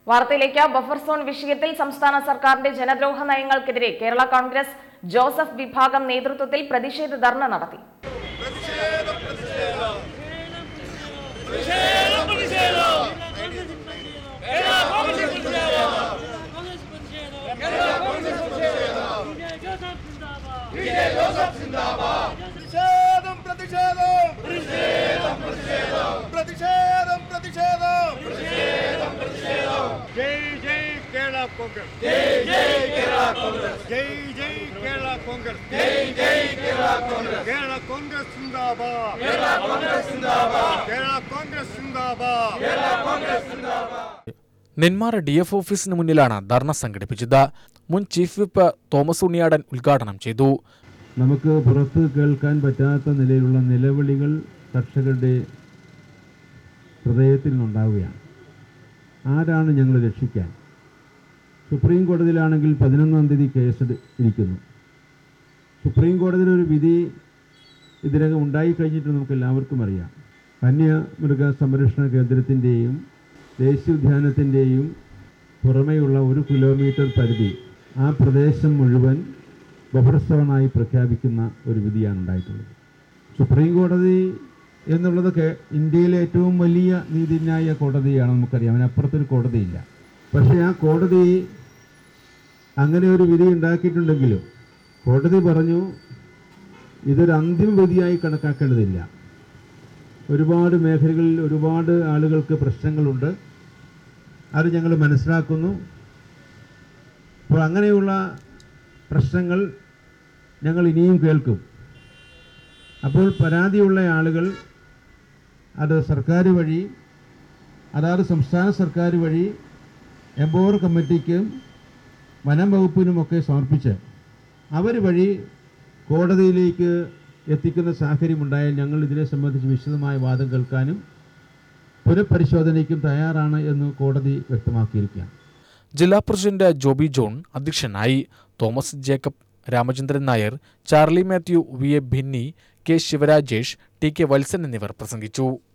വാർത്തയിലേക്ക് buffer zone വിഷയത്തിൽ സംസ്ഥാന സർക്കാരിന്റെ ജനദ്രോഹ നയങ്ങൾക്കെതിരെ കേരള കോൺഗ്രസ് ജോസഫ് വിഭാഗം നേതൃത്വത്തിൽ പ്രതിഷേധ ധർണ നടത്തി പ്രതിഷേധം പ്രതിഷേധം പ്രതിഷേധം പ്രതിഷേധം ജയ് ജയ് കേരള കോൺഗ്രസ് ജയ് ജയ് കേരള കോൺഗ്രസ് ജയ് ജയ് കേരള കോൺഗ്രസ് ജയ് ജയ് കേരള കോൺഗ്രസ് കേരള കോൺഗ്രസ് സിന്ദാബാദ് കേരള കോൺഗ്രസ് സിന്ദാബാദ് കേരള കോൺഗ്രസ് സിന്ദാബാദ് Kerala Congress Nenmara D F ഓഫീസിന് മുന്നിലാണ് ധർണ സംഘടിപ്പിച്ചത് മുൻ ചീഫ് വിപ്പ് തോമസ് ഉണ്ണിയാടൻ ഉദ്ഘാടനം ചെയ്തു നമുക്ക് പുറത്ത് കേൾക്കാൻ പറ്റാത്ത നിലയിലുള്ള നിലവിളികൾ കർഷകരുടെ ഹൃദയത്തിൽ നിന്നുണ്ടാവുകയാണ് ആരാണ് ഞങ്ങൾ രക്ഷിക്കാൻ സുപ്രീം കോടതിയിലാണെങ്കിൽ പതിനൊന്നാം തീയതി കേസ് ഇരിക്കുന്നു സുപ്രീം കോടതിയിൽ ഒരു വിധി ഇതിനകം ഉണ്ടായി കഴിഞ്ഞിട്ട് നമുക്ക് എല്ലാവർക്കും അറിയാം വന്യമൃഗ സംരക്ഷണ കേന്ദ്രത്തിൻ്റെയും ദേശീയോദ്യാനത്തിൻ്റെയും പുറമെയുള്ള ഒരു കിലോമീറ്റർ പരിധി ആ പ്രദേശം മുഴുവൻ ബഫർ സോണായി പ്രഖ്യാപിക്കുന്ന ഒരു വിധിയാണ് ഉണ്ടായിട്ടുള്ളത് സുപ്രീം കോടതി എന്നുള്ളത് കേ- ഇന്ത്യയിലെ ഏറ്റവും വലിയ നീതിന്യായ കോടതിയാണ് നമുക്കറിയാം അതിനപ്പുറത്തൊരു കോടതിയില്ല പക്ഷേ ആ കോടതി അങ്ങനെ ഒരു വിധി ഉണ്ടാക്കിയിട്ടുണ്ടെങ്കിലും കോടതി പറഞ്ഞു ഇതൊരു അന്തിമ വിധിയായി കണക്കാക്കേണ്ടതില്ല ഒരുപാട് മേഖലകളിൽ ഒരുപാട് ആളുകൾക്ക് പ്രശ്നങ്ങളുണ്ട് അത് ഞങ്ങൾ മനസ്സിലാക്കുന്നു അപ്പോൾ അങ്ങനെയുള്ള പ്രശ്നങ്ങൾ ഞങ്ങൾ ഇനിയും കേൾക്കും അപ്പോൾ പരാതിയുള്ള ആളുകൾ അത് സർക്കാർ വഴി അതാത് സംസ്ഥാന സർക്കാർ വഴി എംപവർ കമ്മിറ്റിക്കും വനം വകുപ്പിനുമൊക്കെ സമർപ്പിച്ച് അവർ വഴി കോടതിയിലേക്ക് എത്തിക്കുന്ന സാഹചര്യമുണ്ടായാൽ ഞങ്ങൾ ഇതിനെ സംബന്ധിച്ച് വിശദമായ വാദം കേൾക്കാനും പുനഃപരിശോധനയ്ക്കും തയ്യാറാണ് എന്ന് കോടതി വ്യക്തമാക്കിയിരിക്കുകയാണ് ജില്ലാ പ്രസിഡന്റ് ജോബി ജോൺ അധ്യക്ഷനായി Thomas Jacob Ramachandran Nair Charlie Mathew V A Bhinni K Sivarajesh T K Valsan എന്നിവർ പ്രസംഗിച്ചു